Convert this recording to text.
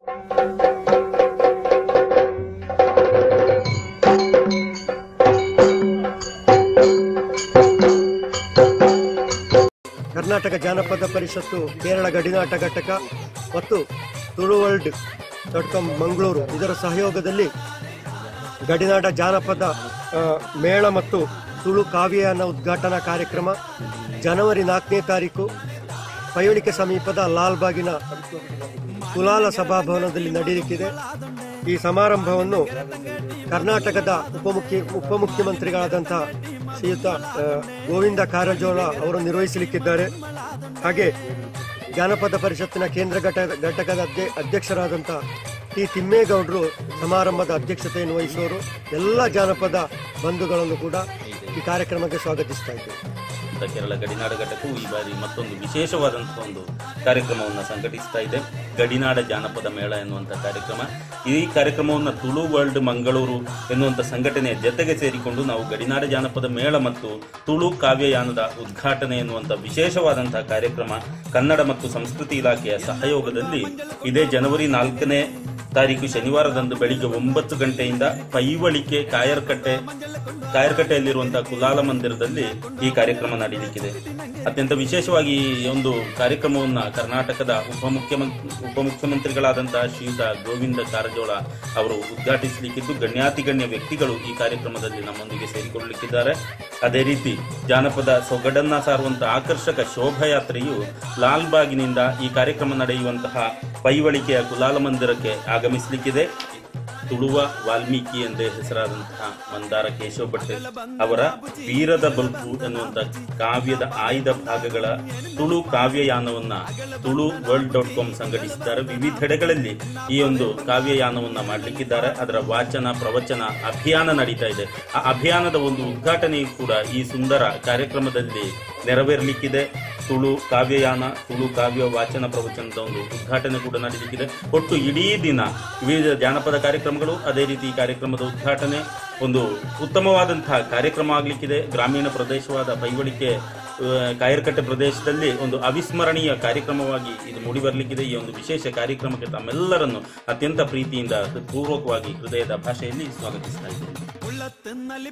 ಕರ್ನಾಟಕ ಜಾನಪದ ಪರಿಷತ್ತು ಕೇರಳ ಗಡಿನಾಟ ಘಟಕ ಮತ್ತು Tulu world dot com Mangaluru ಇದರ ಸಹಯೋಗದಲ್ಲಿ ಗಡಿನಾಡ ಜಾನಪದ ಆ, ಮೇಳ ಮತ್ತು ತುಳು ಕಾವ್ಯಯಾನ ಉದ್ಘಾಟನಾ ಕಾರ್ಯಕ್ರಮ ಜನವರಿ ನಾಲ್ಕನೇ ತಾರೀಕು ಪೈವಳಿಕೆ ಸಮೀಪದ ಲಾಲ್ಬಾಗಿನ ಕುಲಾಲ ಸಭಾಭವನದಲ್ಲಿ ನಡೆಯಲಿಕ್ಕಿದೆ ಈ ಸಮಾರಂಭವನ್ನು ಕರ್ನಾಟಕದ ಉಪಮುಖ್ಯ ಉಪಮುಖ್ಯಮಂತ್ರಿಗಳಾದಂತಹ ಶ್ರೀಯುತ ಆ, ಗೋವಿಂದ ಕಾರಜೋಳ ಅವರು ನಿರ್ವಹಿಸಲಿಕ್ಕಿದ್ದಾರೆ ಹಾಗೆ ಜಾನಪದ ಪರಿಷತ್ತಿನ ಕೇಂದ್ರ ಘಟ- ಘಟಕದ ಅಧ್ಯ- ಅಧ್ಯಕ್ಷರಾದಂಥ ಟಿ ತಿಮ್ಮೇಗೌಡರು ಸಮಾರಂಭದ ಅಧ್ಯಕ್ಷತೆಯನ್ನು ವಹಿಸುವರು ಎಲ್ಲ ಜಾನಪದ ಬಂಧುಗಳನ್ನು ಕೂಡ ಈ ಕಾರ್ಯಕ್ರಮಕ್ಕೆ ಸ್ವಾಗತಿಸ್ತಾ ಇದ್ದೇವೆ ಅಂತ ಕೇರಳ ಗಡಿನಾಡ ಘಟಕವು ಈ ಬಾರಿ ಮತ್ತೊಂದು ವಿಶೇಷವಾದಂತಹ ಒಂದು ಕಾರ್ಯಕ್ರಮವನ್ನು ಸಂಘಟಿಸ್ತಾ ಇದೆ ಗಡಿನಾಡ ಜಾನಪದ ಮೇಳ ಎನ್ನುವಂಥ ಕಾರ್ಯಕ್ರಮ ಈ ಕಾರ್ಯಕ್ರಮವನ್ನು ತುಳು ವರ್ಲ್ಡ್ ಮಂಗಳೂರು ಎನ್ನುವಂಥ ಸಂಘಟನೆಯ ಜೊತೆಗೆ ಸೇರಿಕೊಂಡು ನಾವು ಗಡಿನಾಡ ಜಾನಪದ ಮೇಳ ಮತ್ತು ತುಳು ಕಾವ್ಯಯಾನದ ಉದ್ಘಾಟನೆ ಎನ್ನುವಂಥ ವಿಶೇಷವಾದಂತಹ ಕಾರ್ಯಕ್ರಮ ಕನ್ನಡ ಮತ್ತು ಸಂಸ್ಕೃತಿ ಇಲಾಖೆಯ ಸಹಯೋಗದಲ್ಲಿ ಇದೇ ಜನವರಿ ನಾಲ್ಕನೇ ತಾರೀಕು ಶನಿವಾರದಂದು ಬೆಳಿಗ್ಗೆ ಒಂಬತ್ತು ಗಂಟೆಯಿಂದ ಪೈವಳಿಕೆ ಕಾಯರ್ಕಟ್ಟೆ ಕಾಯರ್ಕಟ್ಟೆಯಲ್ಲಿರುವಂತಹ ಕುಲಾಲ ಮಂದಿರದಲ್ಲಿ ಈ ಕಾರ್ಯಕ್ರಮ ನಡೆಯಲಿಕ್ಕಿದೆ ಅತ್ಯಂತ ವಿಶೇಷವಾಗಿ ಈ ಒಂದು ಕಾರ್ಯಕ್ರಮವನ್ನ ಕರ್ನಾಟಕದ ಉಪಮುಖ್ಯಮಂತ್ರಿ ಉಪಮುಖ್ಯಮಂತ್ರಿಗಳಾದಂತಹ ಶ್ರೀಯುತ ಗೋವಿಂದ ಕಾರಜೋಳ ಅವರು ಉದ್ಘಾಟಿಸಲಿಕ್ಕಿದ್ದು ಗಣ್ಯಾತಿ ಗಣ್ಯ ವ್ಯಕ್ತಿಗಳು ಈ ಕಾರ್ಯಕ್ರಮದಲ್ಲಿ ನಮ್ಮೊಂದಿಗೆ ಸೇರಿಕೊಳ್ಳಲಿಕ್ಕಿದ್ದಾರೆ ಅದೇ ರೀತಿ ಜಾನಪದ ಸೊಗಡನ್ನ ಸಾರುವಂತಹ ಆಕರ್ಷಕ ಶೋಭಾಯಾತ್ರೆಯು ಲಾಲ್ಬಾಗಿನಿಂದ ಈ ಕಾರ್ಯಕ್ರಮ ನಡೆಯುವಂತಹ ಪೈವಳಿಕೆಯ ಕುಲಾಲ ಮಂದಿರಕ್ಕೆ ಆಗಮಿಸಲಿಕ್ಕಿದೆ ತುಳುವ ವಾಲ್ಮೀಕಿ ಎಂದೇ ಹೆಸರಾದಂತಹ ಮಂದಾರ ಕೇಶವ ಭಟ್ ಅವರ ವೀರದ ಬಲ್ಪು ಎನ್ನುವಂತ ಕಾವ್ಯದ ಆಯ್ದ ಭಾಗಗಳ ತುಳು ಕಾವ್ಯಯಾನವನ್ನ ತುಳು ವರ್ಲ್ಡ್ ಡಾಟ್ ಕಾಮ್ ಸಂಘಟಿಸಿದ್ದಾರೆ ವಿವಿಧೆಡೆಗಳಲ್ಲಿ ಈ ಒಂದು ಕಾವ್ಯಯಾನವನ್ನ ಮಾಡಲಿಕ್ಕಿದ್ದಾರೆ ಅದರ ವಾಚನ ಪ್ರವಚನ ಅಭಿಯಾನ ನಡೀತಾ ಇದೆ ಆ ಅಭಿಯಾನದ ಒಂದು ಉದ್ಘಾಟನೆಯು ಕೂಡ ಈ ಸುಂದರ ಕಾರ್ಯಕ್ರಮದಲ್ಲಿ ನೆರವೇರಲಿಕ್ಕಿದೆ ತುಳು ಕಾವ್ಯಯಾನ ತುಳು ಕಾವ್ಯ ವಾಚನ ಪ್ರವಚನದ ಒಂದು ಉದ್ಘಾಟನೆ ಕೂಡ ನಡೆಯಲಿಕ್ಕಿದೆ ಒಟ್ಟು ಇಡೀ ದಿನ ವಿವಿಧ ಜಾನಪದ ಕಾರ್ಯಕ್ರಮಗಳು ಅದೇ ರೀತಿ ಈ ಕಾರ್ಯಕ್ರಮದ ಉದ್ಘಾಟನೆ ಒಂದು ಉತ್ತಮವಾದಂತಹ ಕಾರ್ಯಕ್ರಮ ಆಗಲಿಕ್ಕಿದೆ ಗ್ರಾಮೀಣ ಪ್ರದೇಶವಾದ ಪೈವಳಿಕೆ ಆ, ಕಾಯರ್ಕಟ್ಟೆ ಪ್ರದೇಶದಲ್ಲಿ ಒಂದು ಅವಿಸ್ಮರಣೀಯ ಕಾರ್ಯಕ್ರಮವಾಗಿ ಇದು ಮೂಡಿಬರಲಿಕ್ಕಿದೆ ಈ ಒಂದು ವಿಶೇಷ ಕಾರ್ಯಕ್ರಮಕ್ಕೆ ತಮ್ಮೆಲ್ಲರನ್ನು ಅತ್ಯಂತ ಪ್ರೀತಿಯಿಂದ ಪೂರ್ವಕವಾಗಿ ಹೃದಯದ ಭಾಷೆಯಲ್ಲಿ ಸ್ವಾಗತಿಸ್ತಾ ಇದ್ದೇನೆ